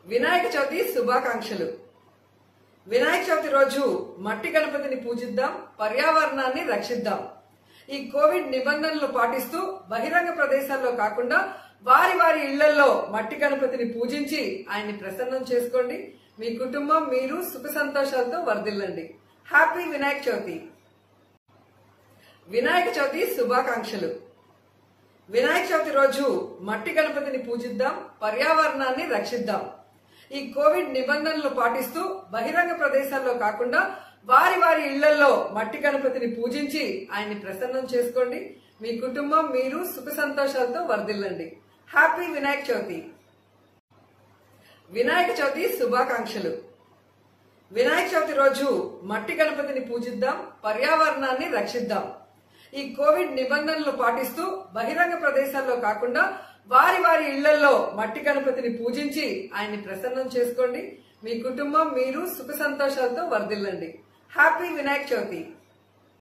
వినాయక చవితి శుభాకాంక్షలు వినాయక చవితి రోజు మట్టి గణపతిని పూజిద్దాం పర్యావరణాన్ని రక్షిద్దాం ఈ కోవిడ్ నిబంధనలు పాటిస్తూ బహిరంగ ప్రదేశాల్లో కాకుండా వారి వారి ఇళ్లలో మట్టి గణపతిని పూజించి ఆయన్ని ప్రసన్నం చేసుకోండి మీ కుటుంబం మీరు సుఖ సంతోషాలతో వర్ధిల్లండి హ్యాపీ వినాయక చవితి వినాయక చవితి శుభాకాంక్షలు వినాయక చవితి రోజు మట్టి గణపతిని పూజిద్దాం పర్యావరణాన్ని రక్షిద్దాం ఈ కోవిడ్ నిబంధనలు పాటిస్తూ బహిరంగ ప్రదేశాల్లో కాకుండా వారి వారి ఇళ్లలో మట్టి గణపతిని పూజించి ఆయన్ని ప్రసన్నం చేసుకోండి మీ కుటుంబం మీరు సుఖ సంతోషాలతో వర్ధిల్లండి హ్యాపీ వినాయక చవితి వినాయక చవితి శుభాకాంక్షలు వినాయక చవితి రోజు మట్టి గణపతిని పూజిద్దాం పర్యావరణాన్ని రక్షిద్దాం ఈ కోవిడ్ నిబంధనలు పాటిస్తూ బహిరంగ ప్రదేశాల్లో కాకుండా వారి వారి ఇళ్లలో మట్టి గణపతిని పూజించి ఆయన్ని ప్రసన్నం చేసుకోండి మీ కుటుంబం మీరు సుఖ సంతోషాలతో వర్ధిల్లండి హ్యాపీ వినాయక చవితి